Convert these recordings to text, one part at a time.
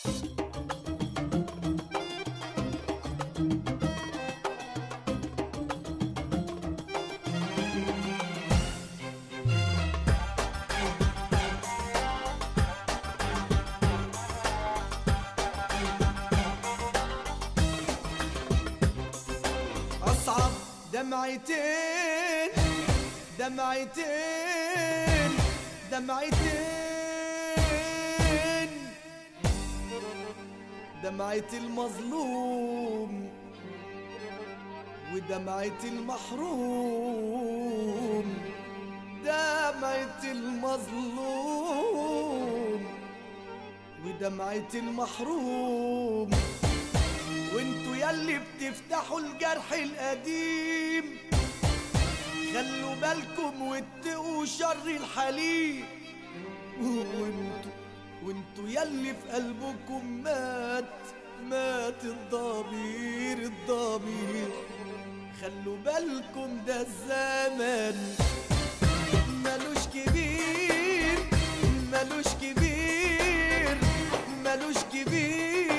أصعب دمعتين دمعتين دمعتين دمعة المظلوم ودمعة المحروم دمعة المظلوم ودمعة المحروم وانتوا ياللي بتفتحوا الجرح القديم خلوا بالكم واتقوا شر الحليم وانتوا وانتوا ياللي في قلبكم مات مات الضمير الضمير خلوا بالكم ده الزمن ملوش كبير ملوش كبير ملوش كبير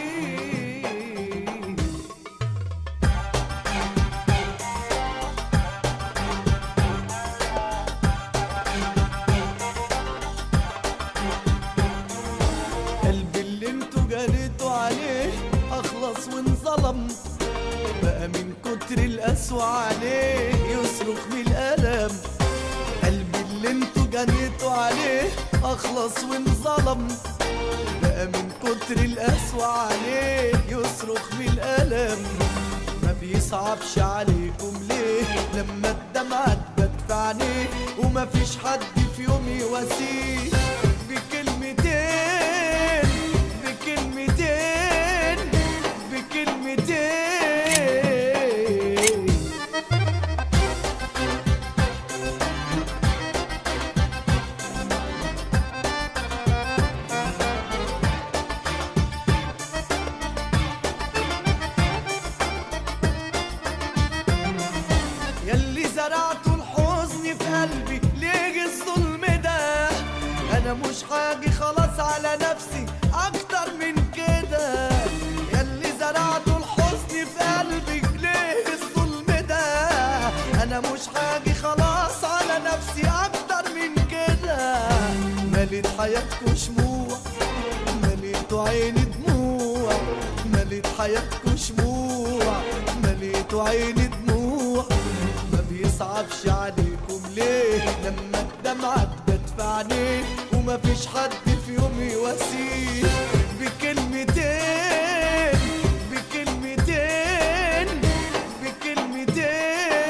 قلبي اللي انتوا جريتوا عليه اخلص وانظلم بقى من كتر القسوة عليه يصرخ من الألم قلبي اللي انتوا جريتوا عليه اخلص وانظلم بقى من كتر القسوة عليه يصرخ من الألم ما بيصعبش عليكم ليه لما الدمعة تبات عينيه وما فيش حد في يوم يواسيه بكلمتين بكلمتين بكلمتين يلي زرعتوا الحزن في قلبي ليه الظلم ده انا مش حاجي خلاص على نفسي اكتر من كده يلي زرعتوا الحزن في قلبي ليه الظلم ده انا مش حاجي خلاص على نفسي اكتر من كده مليت حياتكوا شموع مليتوا عيني دموع مليت حياتكوا شموع مليتوا عيني دموع ما بيصعبش عليكم ليه لما الدمعة تبات في عينيه وما فيش حد في يوم يواسيه بكلمتين بكلمتين بكلمتين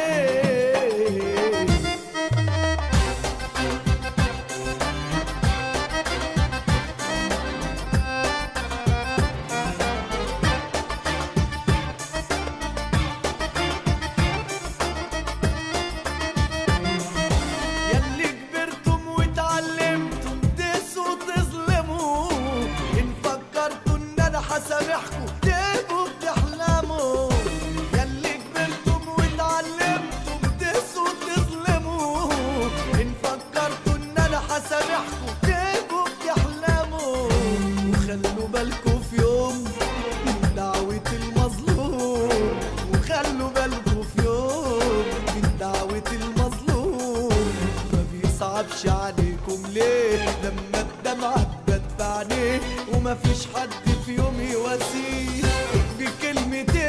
يلي كبرتم واتعلمتم تسوا تظلموا ان فكرتوا ان انا هسامحكم تبقوا بتحلموا يلي كبرتم واتعلمتم تسوا تظلموا ان فكرتوا ان انا هسامحكم تبقوا بتحلموا وخلوا بالكم في يوم من دعوة المظلوم وخلوا بالكم في يوم من دعوة المظلوم ما بيصعبش عليكم ليه لما الدمعة تبات في عينيه وما فيش حد في يوم يواسيه بكلمتين